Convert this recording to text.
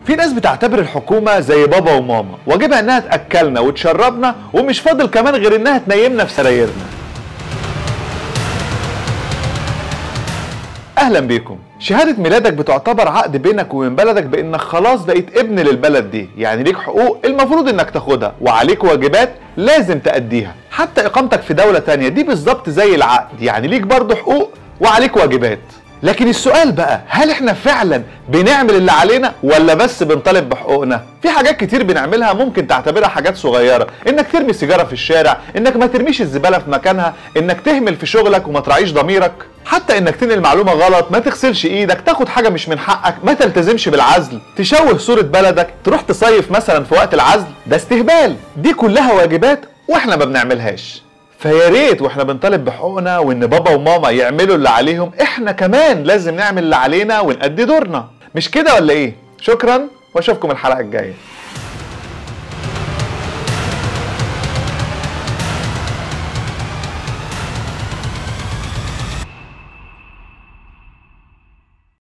في ناس بتعتبر الحكومة زي بابا وماما واجبها انها تأكلنا وتشربنا ومش فاضل كمان غير انها تنيمنا في سرايرنا اهلا بيكم شهادة ميلادك بتعتبر عقد بينك وبين بلدك بانك خلاص بقيت ابن للبلد دي يعني ليك حقوق المفروض انك تاخدها وعليك واجبات لازم تأديها حتى اقامتك في دولة تانية دي بالظبط زي العقد يعني ليك برضه حقوق وعليك واجبات لكن السؤال بقى هل احنا فعلا بنعمل اللي علينا ولا بس بنطالب بحقوقنا في حاجات كتير بنعملها ممكن تعتبرها حاجات صغيره انك ترمي سيجاره في الشارع انك ما ترميش الزباله في مكانها انك تهمل في شغلك وما تراعيش ضميرك حتى انك تنقل معلومه غلط ما تغسلش ايدك تاخد حاجه مش من حقك ما تلتزمش بالعزل تشوه صوره بلدك تروح تصيف مثلا في وقت العزل ده استهبال دي كلها واجبات واحنا ما بنعملهاش فيا ريت واحنا بنطالب بحقوقنا وان بابا وماما يعملوا اللي عليهم احنا كمان لازم نعمل اللي علينا ونأدي دورنا مش كده ولا ايه شكرا واشوفكم الحلقه الجايه